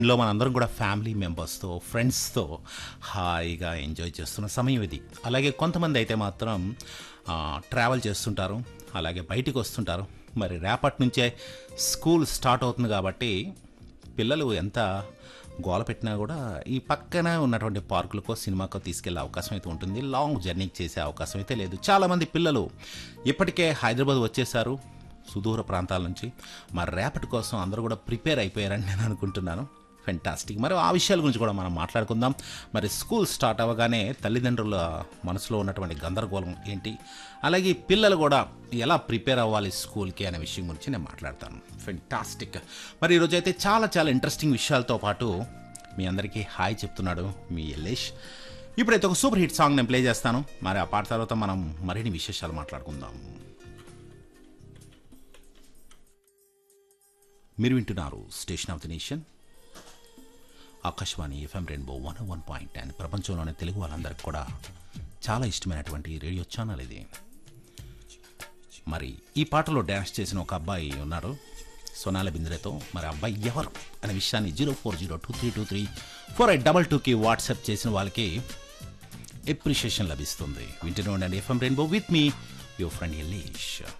లో మనందరం కూడా ఫ్యామిలీ మెంబర్స్తో ఫ్రెండ్స్తో హాయిగా ఎంజాయ్ చేస్తున్న సమయం ఇది అలాగే కొంతమంది అయితే మాత్రం ఆ, ట్రావెల్ చేస్తుంటారు అలాగే బయటికి వస్తుంటారు మరి రేపటి నుంచే స్కూల్ స్టార్ట్ అవుతుంది కాబట్టి పిల్లలు ఎంత గోల పెట్టినా కూడా ఈ పక్కన ఉన్నటువంటి పార్కులకో సినిమాకో తీసుకెళ్లే అవకాశం అయితే ఉంటుంది లాంగ్ జర్నీ చేసే అవకాశం అయితే లేదు చాలామంది పిల్లలు ఇప్పటికే హైదరాబాద్ వచ్చేసారు సుదూర ప్రాంతాల నుంచి మరి రేపటి కోసం అందరూ కూడా ప్రిపేర్ అయిపోయారని నేను అనుకుంటున్నాను ఫెంటాస్టిక్ మరి ఆ విషయాల గురించి కూడా మనం మాట్లాడుకుందాం మరి స్కూల్ స్టార్ట్ అవ్వగానే తల్లిదండ్రుల మనసులో ఉన్నటువంటి గందరగోళం ఏంటి అలాగే పిల్లలు కూడా ఎలా ప్రిపేర్ అవ్వాలి స్కూల్కి అనే విషయం గురించి నేను మాట్లాడతాను ఫెంటాస్టిక్ మరి ఈరోజు అయితే చాలా చాలా ఇంట్రెస్టింగ్ విషయాలతో పాటు మీ అందరికీ హాయ్ చెప్తున్నాడు మీ యల్లేష్ ఇప్పుడైతే ఒక సూపర్ హిట్ సాంగ్ నేను ప్లే చేస్తాను మరి ఆ పాట తర్వాత మనం మరిన్ని విశేషాలు మాట్లాడుకుందాం మీరు వింటున్నారు station of the nation Akashvani FM rainbow one one point and ప్రపంచంలోని తెలుగు వాళ్ళందరికీ కూడా చాలా ఇష్టమైనటువంటి రేడియో ఛానల్ ఇది మరి ఈ పాటలో డ్యాన్స్ చేసిన ఒక అబ్బాయి ఉన్నాడు సోనాల బింద్రేతో మరి ఆ అబ్బాయి ఎవరు అనే విషయాన్ని zero four zero two three two three four eight double టూకి వాట్సాప్ చేసిన వాళ్ళకి ఎప్రిషియేషన్ లభిస్తుంది వింటూనే ఉండండి FM rainbow with me your friend Yellesh